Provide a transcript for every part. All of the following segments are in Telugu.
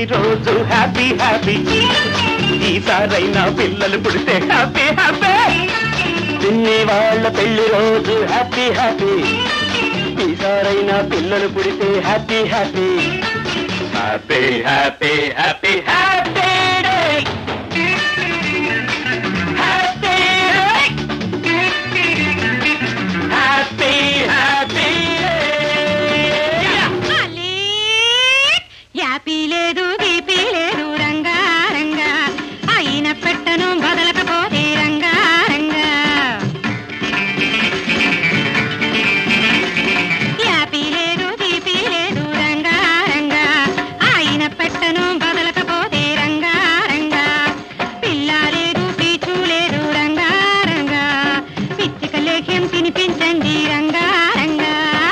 పెళ్లి రోజు హ్యాపీ హ్యాపీ ఈసారైనా పిల్లలు పుడితే హ్యాపీ హ్యాపీ పిన్ని వాళ్ళ పెళ్లి రోజు హ్యాపీ హ్యాపీ ఈసారైనా పిల్లలు పుడితే happy happy happy happy happy happy happy happy happy Malik, యాపీ లేదు గీపీ లేదు రంగా రంగా అయిన పెట్టను బదలకపోతే రంగా రంగా యాపీ లేదు గీపీ లేదు రంగా రంగా ఆయన పెట్టను బదలకపోతే రంగా రంగా పిల్ల లేదు పీచు లేదు రంగా రంగా పిచ్చిక లేఖ్యం తినిపించండి రంగా రంగా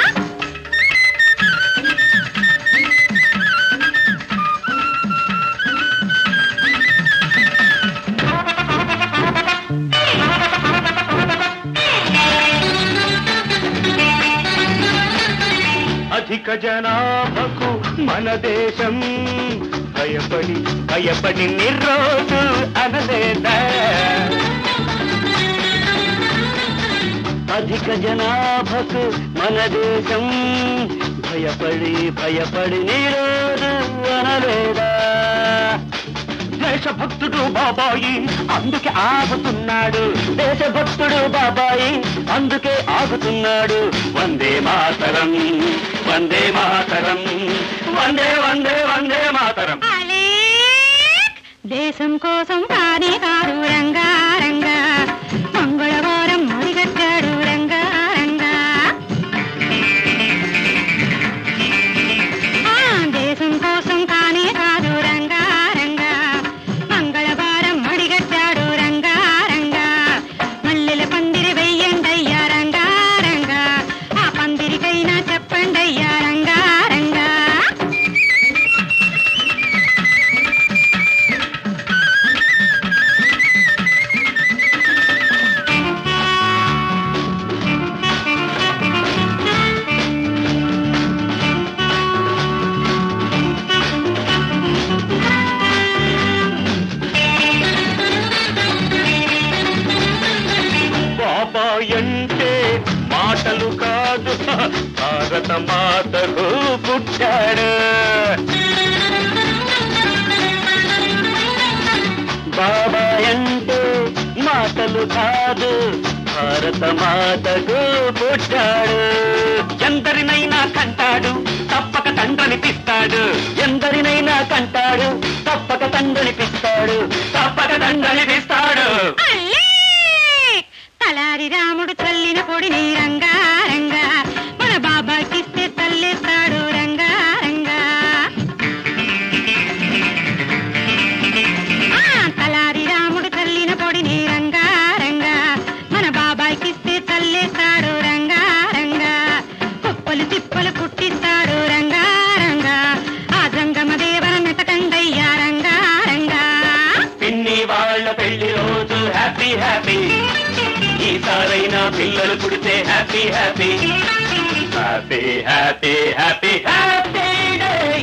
అధిక జనాభకు మన దేశం భయపడి భయపడి నిర్రోజు అనలేదా అధిక జనాభకు మన దేశం భయపడి భయపడి నిరోజు అనలేదా దేశభక్తుడు బాబాయి అందుకే ఆగుతున్నాడు దేశభక్తుడు బాబాయి అందుకే ఆగుతున్నాడు వందే మాతరం వందే మాతరం వందే వందే వందే మాతరం మాలిక్, దేశం కోసం కానే కాదు రంగా రంగా మంగళవారం మొదలుగట్టాడు రంగా రంగా ఆ, దేశం కోసం కానే కాదు రంగా రంగా మంగళవారం మడిగట్టాడు రంగా రంగా మల్లెల పందిరి వెయ్యండయ్యా రంగా రంగా ఆ పందిరికైనా చెప్పండయ్యా రంగా రంగా బాబాయ్ అంటే మాటలు కాదు భారత మాతకు పుట్టాడు బాబాయ్ అంటే మాటలు కాదు భారత మాతకు పుట్టాడు ఎందరినైనా కంటాడు తప్పక తండ్రనిపిస్తాడు ఎందరినైనా కంటాడు తప్పక తండ్రనిపిస్తాడు తప్పక తండ్రనిపిస్తాడు అల్లేక్! తలారి రాముడు చల్లిన పొడిని రంగా రంగా మన బాబాకిస్తే తల్లేస్తాడు రంగా రంగా ఆ, తలారి రాముడు చల్లిన పొడిని రంగా రంగా మన బాబాయ్కిస్తే తల్లేస్తాడు రంగా రంగా కుప్పలు తిప్పలు పుట్టిస్తాడు రంగా రంగా ఆ జంగమ దేవర మెతకండయ్యా రంగా రంగా పిన్ని వాళ్ళ పెళ్లి రోజు హ్యాపీ హ్యాపీ ఈసారైనా పిల్లలు పుడితే happy happy happy happy happy happy